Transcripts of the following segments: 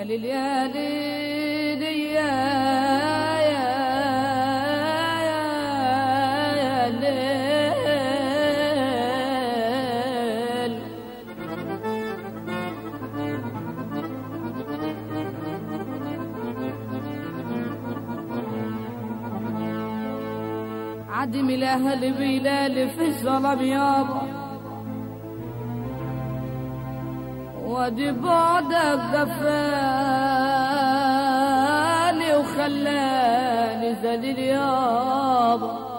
ليل يا ليل يا يا يا ليل عدم الأهل بلال في الظلم يابا ودي بعدك دفاني وخلاني ذليل يابا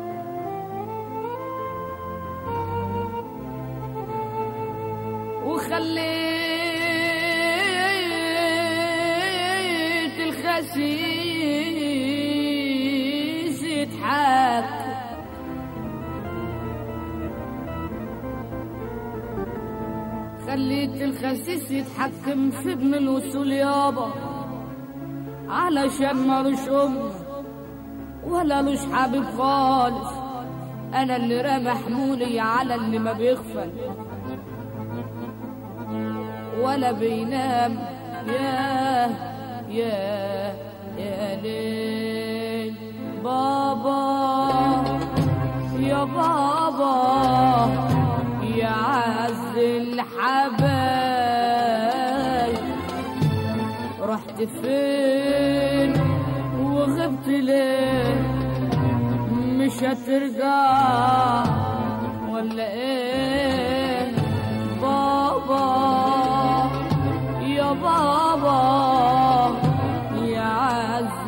وخليت الخسيس يضحك خليت الخسيس يتحكم في ابن الوصول يابا علشان مالوش ام ولا لوش حبيب خالص انا اللي رمى حمولي على اللي ما بيغفل ولا بينام يا يا يا ليل بابا يا بابا يا عز الحبايب رحت فين وغبت ليه مش هترجع ولا ايه بابا يا بابا يا عز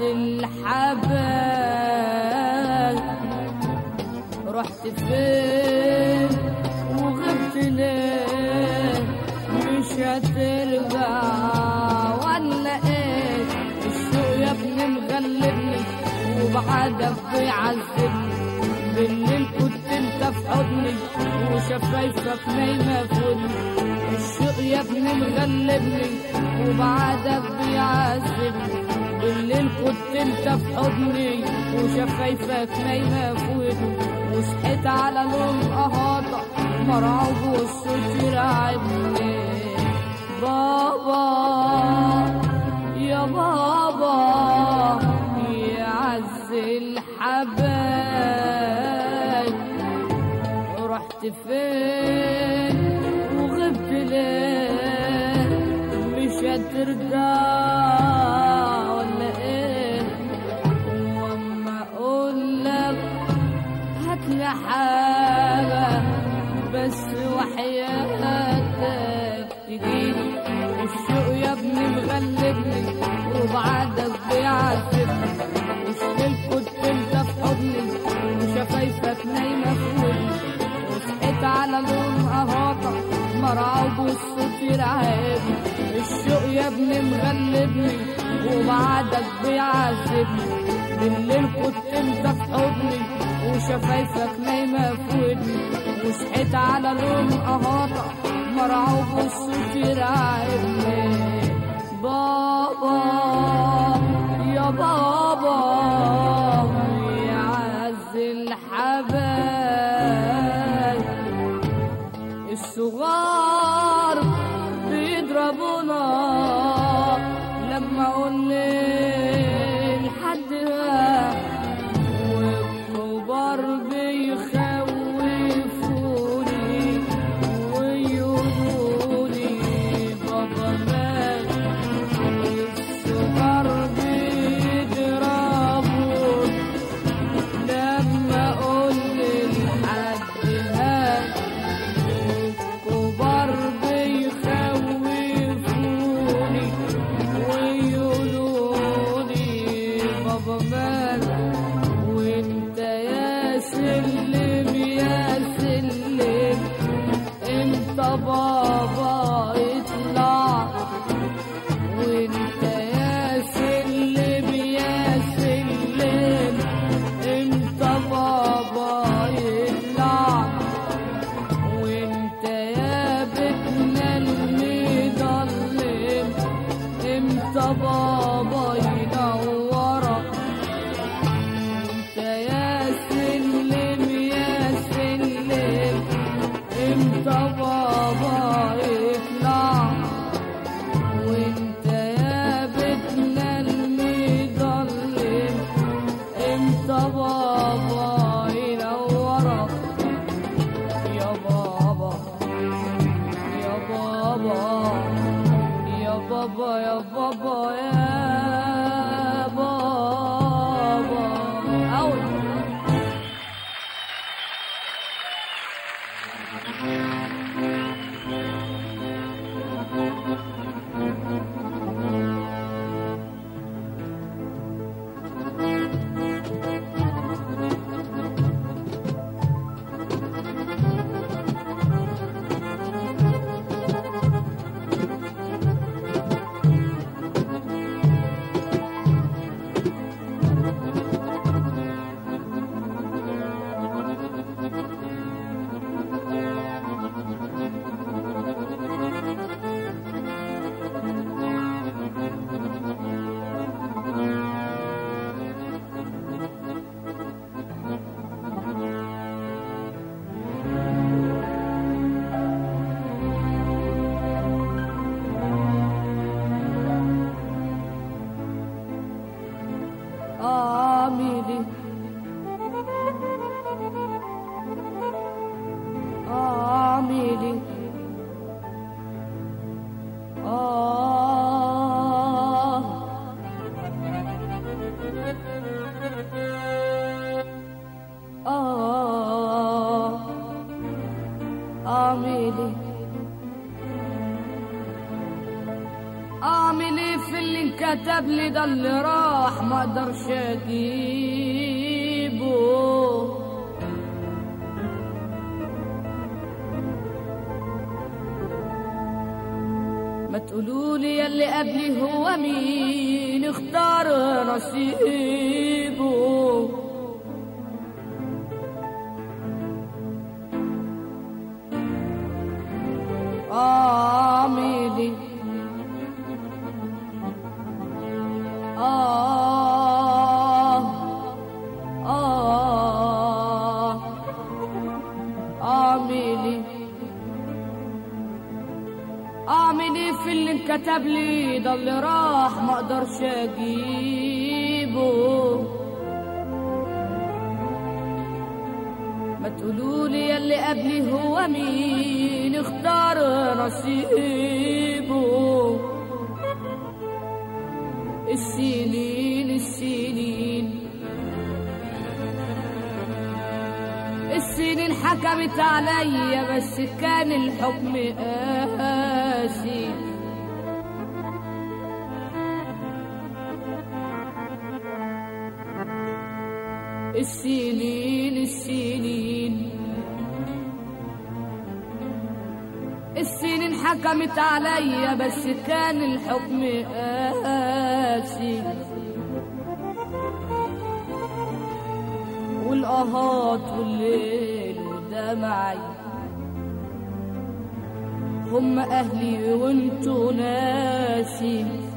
الحبايب رحت فين وغبت ليه مش هترجع ولا ايه الشوق يا ابني مغلبني وبعدك بيعذبني بالليل كنت انت في حضني وشفايفك نايمة في ودني الشوق يا ابني مغلبني وبعدك بيعذبني بالليل كنت انت في حضني وشفايفك نايمة في ودني وصحيت على لون قهاطة مرعوب والصوت يرعبني بابا يا بابا يا عز الحبايب رحت فين وغبت ليه مش هترجع ولا ايه واما اقول لك هاتلي حاجة بس وحياتك تجيلي الشوق يا ابني مغلبني وبعدك بيعذبني وشليل كنت انت في حضني وشفايفك نايمة في ودني وصحيت على لون قهاطة مرعوب والصوت يرعبني الشوق يا ابني مغلبني وبعدك بيعذبني بالليل كنت انت في حضني وشفايفك نايمة في ودني وصحيت على لون قهاطة مرعوب والصوت يرعبني بابا يا بابا يا عز الحبايب الصغار بيضربونا لما اقول لحد والكبار بيخوفوني ويقولولي بابا مات الصغار بيضربوني لما اقول لحد هات الكبار بيخوفوني ويقولولي بابا مات وانت يا سلم يا سلم انت بابا اطلع وانت يا سلم يا سلم انت بابا يطلع وانت يا بيتنا المضلم انت بابا ينورك انت يا سلم يا سلم انت بابا يطلع وانت يا عاملي عاملي آه آه عاملي اعمل ايه في اللي انكتب لي ده اللي راح ما اقدرش اجيبه ما تقولولي يا اللي قبلي هو مين اختار نصيبه اعمل ايه آه آه أعمل أعمل إيه في اللي انكتب لي ده اللي راح ما أقدرش أجيبه ما تقولولي يا اللي قبلي هو مين اختار نصيبه السنين السنين السنين حكمت عليا بس كان الحكم قاسي السنين السنين السنين حكمت عليا بس كان الحكم قاسي والقهات والليل ودمعي هم اهلي وانتوا ناسي